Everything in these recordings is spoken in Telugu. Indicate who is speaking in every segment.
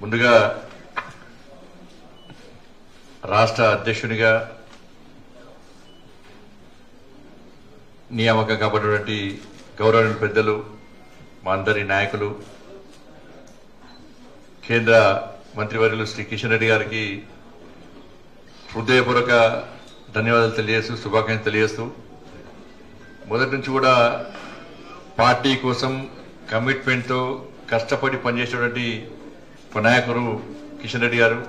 Speaker 1: ముందుగా రాష్ట్ర అధ్యక్షునిగా నియామకం కాబడినటువంటి గౌరవనీయ పెద్దలు మా అందరి నాయకులు కేంద్ర మంత్రివర్యులు శ్రీ కిషన్ రెడ్డి గారికి హృదయపూర్వక ధన్యవాదాలు తెలియజేస్తూ శుభాకాంక్షలు తెలియజేస్తూ మొదటి నుంచి కూడా పార్టీ కోసం కమిట్మెంట్తో కష్టపడి పనిచేసేటువంటి ఒక నాయకుడు కిషన్ రెడ్డి గారు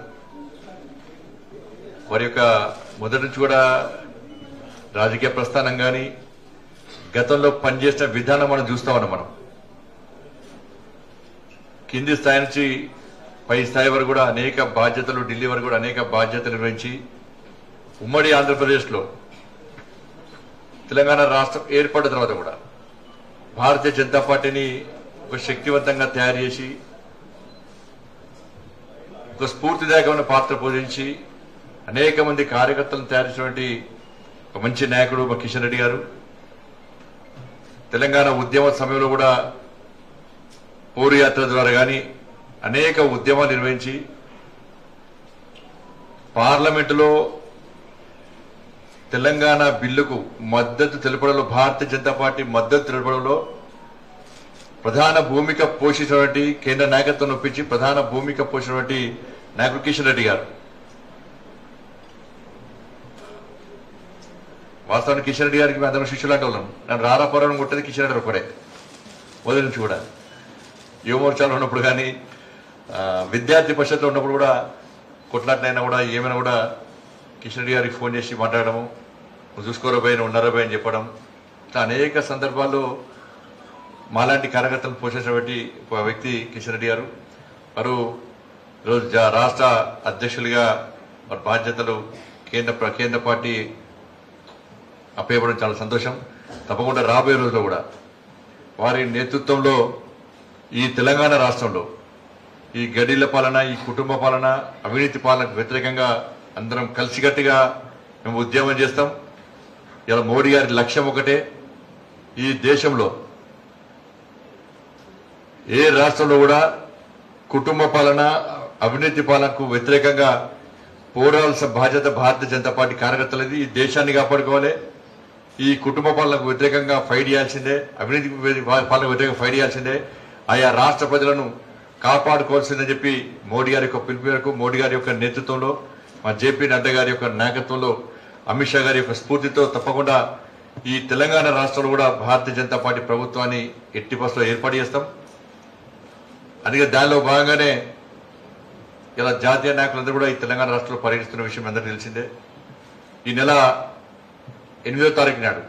Speaker 1: వారి యొక్క మొదటి నుంచి కూడా రాజకీయ ప్రస్థానం కానీ గతంలో పనిచేసిన విధానం మనం చూస్తా ఉన్నాం మనం కింది స్థాయి నుంచి పై స్థాయి వరకు కూడా అనేక బాధ్యతలు ఢిల్లీ వరకు కూడా అనేక బాధ్యతలు నిర్వహించి ఉమ్మడి ఆంధ్రప్రదేశ్లో తెలంగాణ రాష్ట్రం ఏర్పడిన తర్వాత కూడా భారతీయ జనతా పార్టీని ఒక శక్తివంతంగా తయారు చేసి ఒక స్ఫూర్తిదాయకమైన పాత్ర పోషించి అనేక మంది కార్యకర్తలను తయారు చేసినటువంటి ఒక మంచి నాయకుడు మా కిషన్ రెడ్డి గారు తెలంగాణ ఉద్యమ సమయంలో కూడా పౌరు యాత్ర ద్వారా కానీ అనేక ఉద్యమాలు నిర్వహించి పార్లమెంటులో తెలంగాణ బిల్లుకు మద్దతు తెలపడంలో భారతీయ జనతా పార్టీ మద్దతు తెలపడంలో ప్రధాన భూమిక పోషించినటువంటి కేంద్ర నాయకత్వం ఒప్పించి ప్రధాన భూమిక పోషించినటువంటి నాయకుడు కిషన్ రెడ్డి గారు వాస్తవానికి కిషన్ రెడ్డి గారికి మేము అందరం శిష్యులాంటి వాళ్ళం నన్ను రారాపురం కొట్టేది కిషన్ రెడ్డి ఒకడే మొదటి నుంచి కూడా యువమోర్చాలో ఉన్నప్పుడు కానీ ఆ, విద్యార్థి పరిషత్లో ఉన్నప్పుడు కూడా కొట్లాట్లైనా కూడా ఏమైనా కూడా కిషన్ రెడ్డి గారికి ఫోన్ చేసి మాట్లాడము నువ్వు చూసుకోరా పోయి నువ్వు ఉన్నారా పోయి అని చెప్పడం ఇట్లా అనేక సందర్భాల్లో మాలాంటి కార్యకర్తలను పోషించినటువంటి ఒక వ్యక్తి కిషన్ రెడ్డి గారు వారు ఈరోజు జా- రాష్ట్ర అధ్యక్షులుగా వారి బాధ్యతలు కేంద్ర ప్ర- కేంద్ర పార్టీ అప్పయ్యపడడం చాలా సంతోషం తప్పకుండా రాబోయే రోజుల్లో కూడా వారి నేతృత్వంలో ఈ తెలంగాణ రాష్ట్రంలో ఈ గడిల పాలన ఈ కుటుంబ పాలన అవినీతి పాలనకు వ్యతిరేకంగా అందరం కలిసికట్టుగా మేము ఉద్యమం చేస్తాం ఇలా మోడీ గారి లక్ష్యం ఒకటే ఈ దేశంలో ఏ రాష్ట్రంలో కూడా కుటుంబ పాలన అవినీతి పాలనకు వ్యతిరేకంగా పోరాడాల్సిన బాధ్యత భారతీయ జనతా పార్టీ కార్యకర్తలది ఈ దేశాన్ని కాపాడుకోవాలి ఈ కుటుంబ పాలనకు వ్యతిరేకంగా ఫైట్ చేయాల్సిందే అవినీతి పాలనకు వ్యతిరేకంగా ఫైట్ చేయాల్సిందే ఆయా రాష్ట్ర ప్రజలను కాపాడుకోవాల్సిందని చెప్పి మోడీ గారి యొక్క పిలుపు మేరకు మోడీ గారి యొక్క నేతృత్వంలో మా జేపీ నడ్డా గారి యొక్క నాయకత్వంలో అమిత్ షా గారి యొక్క స్ఫూర్తితో తప్పకుండా ఈ తెలంగాణ రాష్ట్రంలో కూడా భారతీయ జనతా పార్టీ ప్రభుత్వాన్ని ఎట్టి బస్సులో ఏర్పాటు చేస్తాం అందుకే దానిలో భాగంగానే ఇలా జాతీయ నాయకులందరూ కూడా ఈ తెలంగాణ రాష్ట్రంలో పర్యటిస్తున్న విషయం అందరికీ తెలిసిందే ఈ నెల ఎనిమిదో తారీఖు నాడు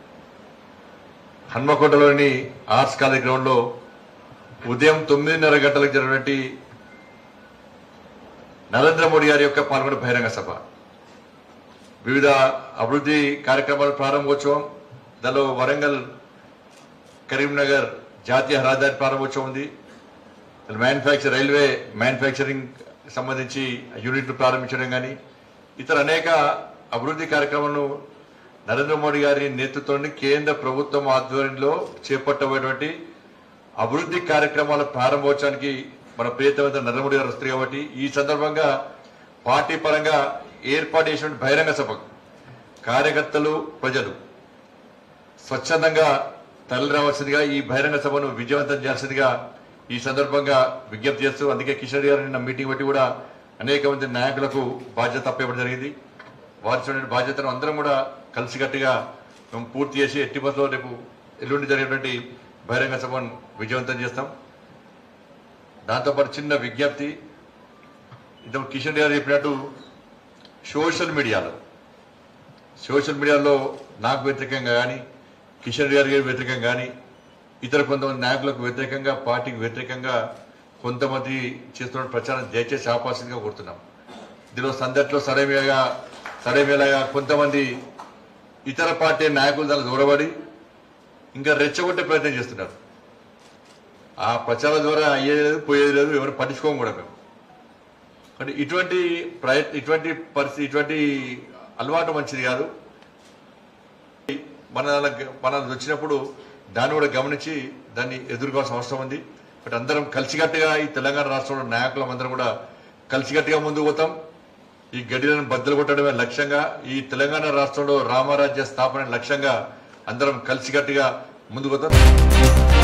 Speaker 1: హన్మకొండలోని ఆర్ట్స్ కాలేజ్ గ్రౌండ్ లో ఉదయం తొమ్మిదిన్నర గంటలకు జరిగినటువంటి నరేంద్ర మోడీ గారి యొక్క పాల్గొనే బహిరంగ సభ వివిధ అభివృద్ధి కార్యక్రమాల ప్రారంభోత్సవం దానిలో వరంగల్ కరీంనగర్ జాతీయ రహదారి ప్రారంభోత్సవం ఉంది మ్యానుఫ్యాక్చర్ రైల్వే మ్యానుఫ్యాక్చరింగ్ సంబంధించి యూనిట్లు ప్రారంభించడం కానీ ఇతర అనేక అభివృద్ధి కార్యక్రమాలను నరేంద్ర మోడీ గారి నేతృత్వంలోని కేంద్ర ప్రభుత్వం ఆధ్వర్యంలో చేపట్టబోయేటువంటి అభివృద్ధి కార్యక్రమాల ప్రారంభోత్సవానికి మన ప్రియతమైన నరేంద్ర మోడీ గారు వస్తారు కాబట్టి ఈ సందర్భంగా పార్టీ పరంగా ఏర్పాటు చేసినటువంటి బహిరంగ సభ కార్యకర్తలు ప్రజలు స్వచ్ఛందంగా తరలి రావాల్సిందిగా ఈ బహిరంగ సభను విజయవంతం చేయాల్సిందిగా ఈ సందర్భంగా విజ్ఞప్తి చేస్తూ అందుకే కిషన్ రెడ్డి గారు నిన్న మీటింగ్ బట్టి కూడా అనేక మంది నాయకులకు బాధ్యత అప్పేయడం జరిగింది వారి చూడండి బాధ్యతను అందరం కూడా కలిసికట్టుగా మేము పూర్తి చేసి ఎట్టి బస్సులో రేపు ఎల్లుండి జరిగేటువంటి బహిరంగ సభను విజయవంతం చేస్తాం దాంతోపాటు చిన్న విజ్ఞప్తి ఇంత కిషన్ రెడ్డి గారు చెప్పినట్టు సోషల్ మీడియాలో సోషల్ మీడియాలో నాకు వ్యతిరేకంగా కానీ కిషన్ రెడ్డి గారి వ్యతిరేకంగా కానీ ఇతర కొంతమంది నాయకులకు వ్యతిరేకంగా పార్టీకి వ్యతిరేకంగా కొంతమంది చేస్తున్న ప్రచారం దయచేసి ఆపాల్సిందిగా కోరుతున్నాం దీనిలో సందట్లో సరైనగా సరైనగా కొంతమంది ఇతర పార్టీ నాయకులు దాన్ని దూరబడి ఇంకా రెచ్చగొట్టే ప్రయత్నం చేస్తున్నారు ఆ ప్రచారం ద్వారా అయ్యేది లేదు పోయేది లేదు ఎవరు పట్టించుకోము కూడా మేము కానీ ఇటువంటి ప్రయత్ ఇటువంటి పరిస్థితి ఇటువంటి అలవాటు మంచిది కాదు మన మన వచ్చినప్పుడు దాన్ని కూడా గమనించి దాన్ని ఎదుర్కోవాల్సిన అవసరం ఉంది బట్ అందరం కలిసికట్టుగా ఈ తెలంగాణ రాష్ట్రంలో నాయకులం అందరం కూడా కలిసికట్టుగా ముందుకు పోతాం ఈ గడిలను బద్దలు కొట్టడమే లక్ష్యంగా ఈ తెలంగాణ రాష్ట్రంలో రామరాజ్య స్థాపన లక్ష్యంగా అందరం కలిసికట్టుగా ముందుకు పోతాం